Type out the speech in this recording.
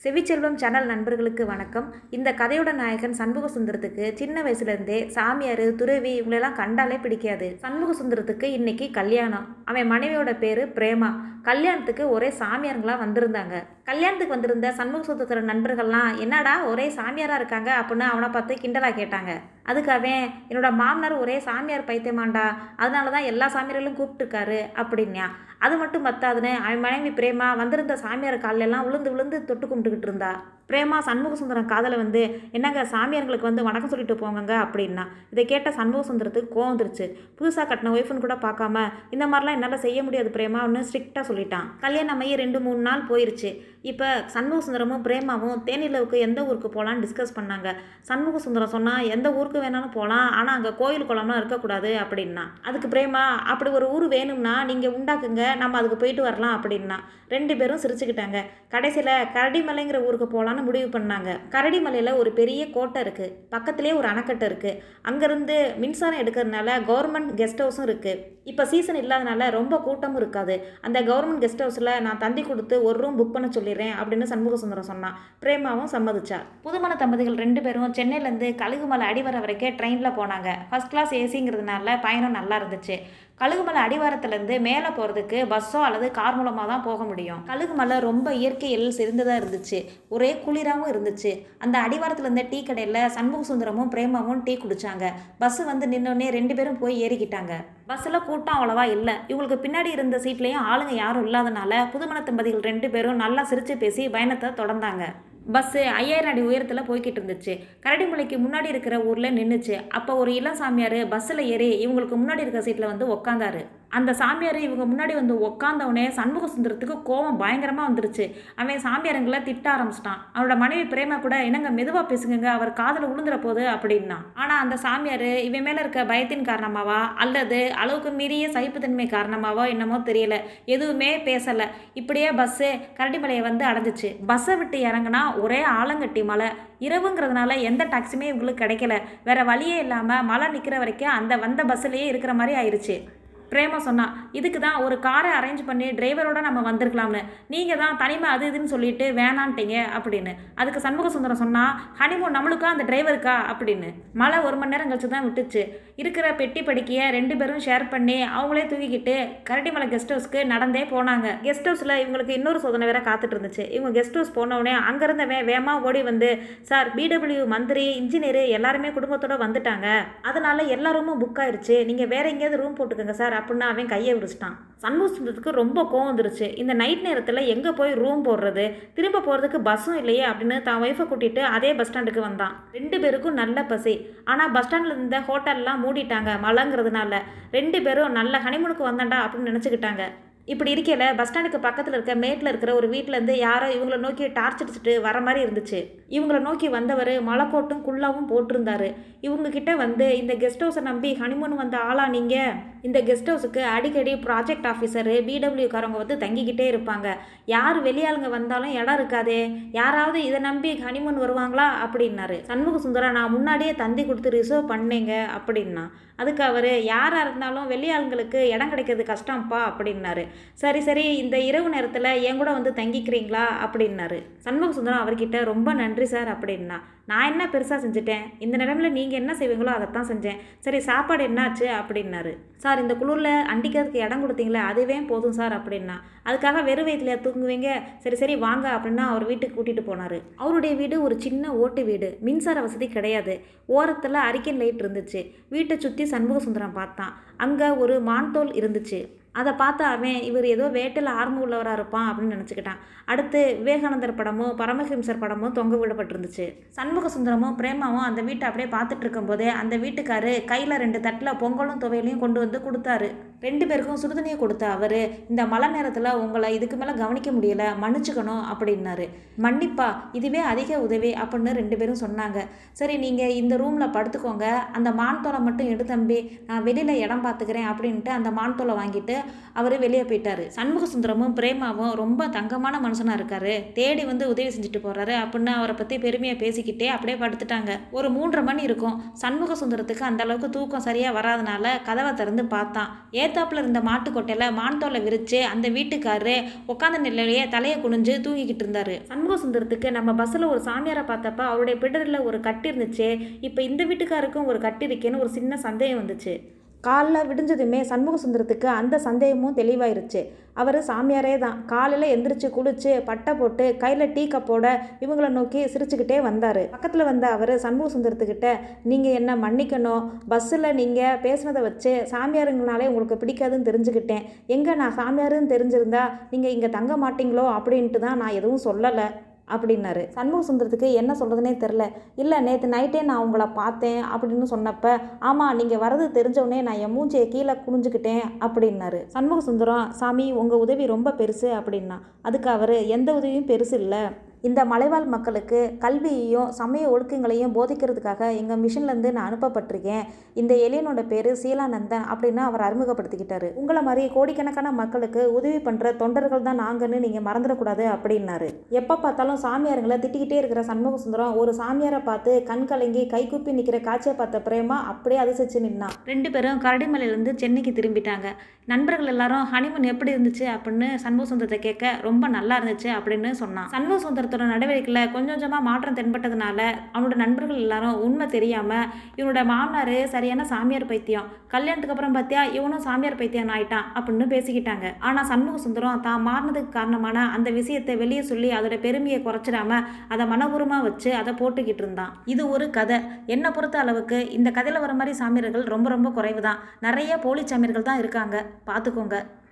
செவிச்செல்வம் channel நண்பர்களுக்கு வணக்கம் இந்த கதையோட நாயகன் சண்முக சுந்தரத்துக்கு சின்ன வயசுலேருந்தே சாமியார் துறவி இவங்களெல்லாம் கண்டாலே பிடிக்காது சண்முக சுந்தரத்துக்கு இன்னைக்கு கல்யாணம் அவன் மனைவியோட பேர் பிரேமா கல்யாணத்துக்கு ஒரே சாமியாருங்களா வந்திருந்தாங்க கல்யாணத்துக்கு வந்திருந்த சண்முக சுந்தரத்தோட நண்பர்கள்லாம் என்னடா ஒரே சாமியாராக இருக்காங்க அப்படின்னு அவனை பார்த்து கிண்டலாக கேட்டாங்க அதுக்கு அவன் என்னோட மாமனார் ஒரே சாமியார் பைத்தியமாண்டா அதனால தான் எல்லா சாமியார்களும் கூப்பிட்டுருக்காரு அப்படின்னா அது மட்டும் பத்தாதுன்னு அவன் மனைவி பிரேமா வந்திருந்த சாமியார் கால்ல எல்லாம் விழுந்து விழுந்து தொட்டு கும்பிட்டுக்கிட்டு இருந்தா பிரேமா சண்முக சுந்தரம் காதலை வந்து என்னங்க சாமியார்களுக்கு வந்து வணக்கம் சொல்லிட்டு போங்கங்க அப்படின்னா இதை கேட்ட சண்முக சுந்தரத்துக்கு கோவம் வந்துருச்சு புதுசாக கட்டின ஒய்ஃப்னு கூட பார்க்காம இந்த மாதிரிலாம் என்னால் செய்ய முடியாது பிரேமான்னு ஸ்ட்ரிக்டாக சொல்லிட்டான் கல்யாணம் ஆகி ரெண்டு மூணு நாள் போயிருச்சு இப்போ சண்முக சுந்தரமும் பிரேமாவும் தேனிலவுக்கு எந்த ஊருக்கு போகலான்னு டிஸ்கஸ் பண்ணாங்க சண்முக சுந்தரம் சொன்னால் எந்த ஊருக்கு வேணாலும் போகலாம் ஆனால் அங்கே கோயில் குளம்லாம் இருக்கக்கூடாது அப்படின்னா அதுக்கு பிரேமா அப்படி ஒரு ஊர் வேணும்னா நீங்கள் உண்டாக்குங்க நம்ம அதுக்கு போயிட்டு வரலாம் அப்படின்னா ரெண்டு பேரும் சிரிச்சுக்கிட்டாங்க கடைசியில் கரடிமலைங்கிற ஊருக்கு போகலான்னு முடிவு பண்ணாங்க கரடிமலையில் ஒரு பெரிய கோட்டை இருக்குது பக்கத்துலேயே ஒரு அணைக்கட்டை இருக்குது அங்கேருந்து மின்சாரம் எடுக்கிறதுனால கவர்மெண்ட் கெஸ்ட் ஹவுஸும் இருக்குது இப்போ சீசன் இல்லாதனால ரொம்ப கூட்டமும் இருக்காது அந்த கவர்மெண்ட் கெஸ்ட் ஹவுஸில் நான் தந்தி கொடுத்து ஒரு ரூம் புக் பண்ண சொல்லிடுறேன் அப்படின்னு சண்முக சுந்தரம் சொன்னான் பிரேமாவும் சம்மதிச்சா புதுமண தம்பதிகள் ரெண்டு பேரும் சென்னையிலேருந்து கழுகுமலை அடிவர வரைக்கும் ட்ரெயினில் போனாங்க ஃபஸ்ட் கிளாஸ் ஏசிங்கிறதுனால பயணம் நல்லா இருந்துச்சு கழுகுமலை அடிவாரத்துலேருந்து மேலே போகிறதுக்கு பஸ்ஸோ அல்லது கார் மூலமாக தான் போக முடியும் கழுகுமலை ரொம்ப இயற்கை எழில் சிறந்ததாக இருந்துச்சு ஒரே குளிராகவும் இருந்துச்சு அந்த அடிவாரத்தில் இருந்த டீ கடையில் சண்முக சுந்தரமும் பிரேமாவும் டீ குடித்தாங்க பஸ்ஸு வந்து நின்னோடனே ரெண்டு பேரும் போய் ஏறிக்கிட்டாங்க பஸ்ஸில் கூட்டம் அவ்வளோவா இல்லை இவங்களுக்கு பின்னாடி இருந்த சீட்லேயும் ஆளுங்க யாரும் இல்லாதனால புதுமண தம்பதிகள் ரெண்டு பேரும் நல்லா சிரித்து பேசி பயணத்தை தொடர்ந்தாங்க பஸ்ஸு ஐயாயிரம் அடி உயரத்தில் போய்கிட்டு இருந்துச்சு கரடிமலைக்கு முன்னாடி இருக்கிற ஊரில் நின்றுச்சு அப்போ ஒரு இளம் சாமியார் பஸ்ஸில் ஏறி இவங்களுக்கு முன்னாடி இருக்கிற சீட்டில் வந்து உக்காந்தாரு அந்த சாமியார் இவங்க முன்னாடி வந்து உக்காந்தவனே சண்முக சுந்தரத்துக்கு கோவம் பயங்கரமாக வந்துருச்சு அவன் சாமியாருங்களை திட்ட ஆரம்பிச்சிட்டான் அவனோட மனைவி பிரேமா கூட என்னங்க மெதுவாக பேசுங்க அவர் காதில் விழுந்துற போகுது அப்படின்னா ஆனால் அந்த சாமியார் இவன் மேலே இருக்க பயத்தின் காரணமாவா அல்லது அளவுக்கு மீறிய சகிப்புத்தன்மை காரணமாவோ என்னமோ தெரியல எதுவுமே பேசலை இப்படியே பஸ்ஸு கரடிமலையை வந்து அடைஞ்சிச்சு பஸ்ஸை விட்டு இறங்குனா ஒரே ஆலங்கட்டி மலை இரவுங்கிறதுனால எந்த டாக்ஸியுமே இவங்களுக்கு கிடைக்கல வேற வழியே இல்லாமல் மழை நிற்கிற வரைக்கும் அந்த வந்த பஸ்ஸுலேயே இருக்கிற மாதிரி ஆயிடுச்சு பிரேமா சொன்னா இதுக்கு தான் ஒரு காரை அரேஞ்ச் பண்ணி டிரைவரோட நம்ம வந்திருக்கலாம்னு நீங்கள் தான் தனிமை அது இதுன்னு சொல்லிட்டு வேணான்ட்டீங்க அப்படின்னு அதுக்கு சண்முக சுந்தரம் சொன்னா ஹனிமூன் நம்மளுக்கா அந்த டிரைவருக்கா அப்படின்னு மழை ஒரு மணி நேரம் கழிச்சு தான் விட்டுச்சு இருக்கிற பெட்டி படிக்கையை ரெண்டு பேரும் ஷேர் பண்ணி அவங்களே தூக்கிக்கிட்டு கரடிமலை கெஸ்ட் ஹவுஸ்க்கு நடந்தே போனாங்க கெஸ்ட் ஹவுஸில் இவங்களுக்கு இன்னொரு சோதனை வேற காத்துட்டு இருந்துச்சு இவங்க கெஸ்ட் ஹவுஸ் போனவுடனே அங்கேருந்தவன் வேமா ஓடி வந்து சார் பிடபிள்யூ மந்திரி இன்ஜினியர் எல்லாருமே குடும்பத்தோட வந்துட்டாங்க அதனால எல்லா ரூமும் புக் ஆயிருச்சு நீங்கள் வேற எங்கேயாவது ரூம் போட்டுக்கோங்க சார் அப்படின்னு அவன் கையை விரிச்சிட்டான் சண்முகத்துக்கு ரொம்ப கோவம் வந்துருச்சு இந்த நைட் நேரத்தில் எங்கே போய் ரூம் போடுறது திரும்ப போகிறதுக்கு பஸ்ஸும் இல்லையே அப்படின்னு தான் ஒய்ஃபை கூட்டிகிட்டு அதே பஸ் ஸ்டாண்டுக்கு வந்தான் ரெண்டு பேருக்கும் நல்ல பசி ஆனால் பஸ் ஸ்டாண்டில் இருந்த ஹோட்டல்லாம் மூடிட்டாங்க மழைங்கிறதுனால ரெண்டு பேரும் நல்ல ஹனிமூனுக்கு வந்தாண்டா அப்படின்னு நினச்சிக்கிட்டாங்க இப்படி இருக்கையில் பஸ் ஸ்டாண்டுக்கு பக்கத்தில் இருக்க மேட்டில் இருக்கிற ஒரு வீட்டிலேருந்து யாரோ இவங்கள நோக்கி டார்ச் அடிச்சுட்டு வர மாதிரி இருந்துச்சு இவங்கள நோக்கி வந்தவர் மலைக்கோட்டும் குள்ளாவும் போட்டிருந்தாரு இவங்க கிட்ட வந்து இந்த கெஸ்ட் ஹவுஸை நம்பி ஹனிமூன் வந்த ஆளா நீங்கள் இந்த கெஸ்ட் ஹவுஸுக்கு அடிக்கடி ப்ராஜெக்ட் ஆஃபீஸரு பிடபிள்யூக்காரவங்க வந்து தங்கிக்கிட்டே இருப்பாங்க யார் வெளியாளுங்க வந்தாலும் இடம் இருக்காதே யாராவது இதை நம்பி ஹனிமூன் வருவாங்களா அப்படின்னாரு சண்முக சுந்தரம் நான் முன்னாடியே தந்தி கொடுத்து ரிசர்வ் பண்ணேங்க அப்படின்னா அதுக்கு அவர் யாராக இருந்தாலும் வெளியாளுங்களுக்கு இடம் கிடைக்கிறது கஷ்டம்ப்பா அப்படின்னாரு சரி சரி இந்த இரவு நேரத்தில் என் கூட வந்து தங்கிக்கிறீங்களா அப்படின்னாரு சண்முக சுந்தரம் அவர்கிட்ட ரொம்ப நன்றி சார் அப்படின்னா நான் என்ன பெருசாக செஞ்சுட்டேன் இந்த நிலமையில நீங்கள் என்ன செய்வீங்களோ அதைத்தான் செஞ்சேன் சரி சாப்பாடு என்னாச்சு அப்படின்னாரு சார் இந்த குளிரில் அண்டிக்கிறதுக்கு இடம் கொடுத்தீங்களே அதுவே போதும் சார் அப்படின்னா அதுக்காக வெறும் வயிற்றுல தூங்குவீங்க சரி சரி வாங்க அப்படின்னா அவர் வீட்டுக்கு கூட்டிகிட்டு போனார் அவருடைய வீடு ஒரு சின்ன ஓட்டு வீடு மின்சார வசதி கிடையாது ஓரத்தில் அரிக்கன் லைட் இருந்துச்சு வீட்டை சுற்றி சண்முக சுந்தரம் பார்த்தான் அங்கே ஒரு மான்தோல் இருந்துச்சு அதை பார்த்து அவன் இவர் ஏதோ வேட்டில் ஆர்வம் உள்ளவராக இருப்பான் அப்படின்னு நினச்சிக்கிட்டான் அடுத்து விவேகானந்தர் படமும் பரமஹிம்சர் படமும் தொங்க விடப்பட்டிருந்துச்சு சண்முக சுந்தரமும் பிரேமாவும் அந்த வீட்டை அப்படியே பார்த்துட்டு இருக்கும்போதே அந்த வீட்டுக்காரு கையில் ரெண்டு தட்டில் பொங்கலும் துவையலையும் கொண்டு வந்து கொடுத்தாரு ரெண்டு பேருக்கும் சுடுதண்ணியை கொடுத்த அவர் இந்த மழை நேரத்தில் உங்களை இதுக்கு மேலே கவனிக்க முடியல மன்னிச்சுக்கணும் அப்படின்னாரு மன்னிப்பா இதுவே அதிக உதவி அப்படின்னு ரெண்டு பேரும் சொன்னாங்க சரி நீங்கள் இந்த ரூமில் படுத்துக்கோங்க அந்த மான்தோலை மட்டும் எடு தம்பி நான் வெளியில் இடம் பார்த்துக்கிறேன் அப்படின்ட்டு அந்த மான்தோலை வாங்கிட்டு அவர் வெளியே போயிட்டாரு சண்முக சுந்தரமும் பிரேமாவும் ரொம்ப தங்கமான மனுஷனாக இருக்காரு தேடி வந்து உதவி செஞ்சுட்டு போகிறாரு அப்படின்னு அவரை பற்றி பெருமையாக பேசிக்கிட்டே அப்படியே படுத்துட்டாங்க ஒரு மூன்றரை மணி இருக்கும் சண்முக சுந்தரத்துக்கு அந்த அளவுக்கு தூக்கம் சரியாக வராதனால கதவை திறந்து பார்த்தான் ஏ ஏத்தாப்புல இருந்த மாட்டு கொட்டையில் மான் தோலை விரித்து அந்த வீட்டுக்காரரு உட்காந்த நிலையிலேயே தலையை குனிஞ்சு தூங்கிக்கிட்டு இருந்தாரு சண்முக சுந்தரத்துக்கு நம்ம பஸ்ஸில் ஒரு சாமியாரை பார்த்தப்ப அவருடைய பிடரில் ஒரு கட்டு இருந்துச்சு இப்போ இந்த வீட்டுக்காருக்கும் ஒரு கட்டு இருக்கேன்னு ஒரு சின்ன சந்தேகம் வந்துச்சு காலைல விடிஞ்சதுமே சண்முக சுந்தரத்துக்கு அந்த சந்தேகமும் தெளிவாயிருச்சு அவர் சாமியாரே தான் காலையில் எந்திரிச்சு குளிச்சு பட்டை போட்டு கையில் டீ கப்போட இவங்கள நோக்கி சிரிச்சுக்கிட்டே வந்தார் பக்கத்தில் வந்த அவர் சண்முக சுந்தரத்துக்கிட்ட நீங்கள் என்ன மன்னிக்கணும் பஸ்ஸில் நீங்கள் பேசுனதை வச்சு சாமியாருங்கனாலே உங்களுக்கு பிடிக்காதுன்னு தெரிஞ்சுக்கிட்டேன் எங்கே நான் சாமியாருன்னு தெரிஞ்சிருந்தா நீங்கள் இங்கே தங்க மாட்டீங்களோ அப்படின்ட்டு தான் நான் எதுவும் சொல்லலை அப்படின்னாரு சண்முக சுந்தரத்துக்கு என்ன சொல்கிறதுனே தெரில இல்லை நேற்று நைட்டே நான் உங்களை பார்த்தேன் அப்படின்னு சொன்னப்ப ஆமாம் நீங்கள் வரது தெரிஞ்சவுடனே நான் என் மூஞ்சியை கீழே குனிஞ்சுக்கிட்டேன் அப்படின்னாரு சண்முக சுந்தரம் சாமி உங்கள் உதவி ரொம்ப பெருசு அப்படின்னா அதுக்கு அவர் எந்த உதவியும் பெருசு இல்லை இந்த மலைவாழ் மக்களுக்கு கல்வியையும் சமய ஒழுக்கங்களையும் போதிக்கிறதுக்காக எங்கள் மிஷன்லேருந்து நான் அனுப்பப்பட்டிருக்கேன் இந்த எலியனோட பேர் சீலானந்தன் அப்படின்னு அவர் அறிமுகப்படுத்திக்கிட்டாரு உங்களை மாதிரி கோடிக்கணக்கான மக்களுக்கு உதவி பண்ணுற தொண்டர்கள் தான் நாங்கன்னு நீங்கள் மறந்துடக்கூடாது அப்படின்னாரு எப்போ பார்த்தாலும் சாமியாருங்களை திட்டிக்கிட்டே இருக்கிற சண்முக சுந்தரம் ஒரு சாமியாரை பார்த்து கண் கலங்கி கைகூப்பி நிற்கிற காட்சியை பார்த்த பிரேமா அப்படியே அதிர்ச்சிச்சு நின்னான் ரெண்டு பேரும் கரடிமலையிலேருந்து சென்னைக்கு திரும்பிட்டாங்க நண்பர்கள் எல்லாரும் ஹனிமூன் எப்படி இருந்துச்சு அப்படின்னு சண்முக சுந்தரத்தை கேட்க ரொம்ப நல்லா இருந்துச்சு அப்படின்னு சொன்னான் சண்முக சுந்தரத்தோட நடவடிக்கையில் கொஞ்சம் கொஞ்சமாக மாற்றம் தென்பட்டதுனால அவனோட நண்பர்கள் எல்லாரும் உண்மை தெரியாமல் இவனோட மாமனார் சரியான சாமியார் பைத்தியம் கல்யாணத்துக்கு அப்புறம் பார்த்தியா இவனும் சாமியார் பைத்தியம் ஆயிட்டான் அப்படின்னு பேசிக்கிட்டாங்க ஆனால் சண்முக சுந்தரம் தான் மாறினதுக்கு காரணமான அந்த விஷயத்தை வெளியே சொல்லி அதோட பெருமையை குறைச்சிடாம அதை மனபூர்வமாக வச்சு அதை போட்டுக்கிட்டு இருந்தான் இது ஒரு கதை என்னை பொறுத்த அளவுக்கு இந்த கதையில் வர மாதிரி சாமியார்கள் ரொம்ப ரொம்ப குறைவு தான் நிறைய போலி சாமியார்கள் தான் இருக்காங்க பார்த்துக்கோங்க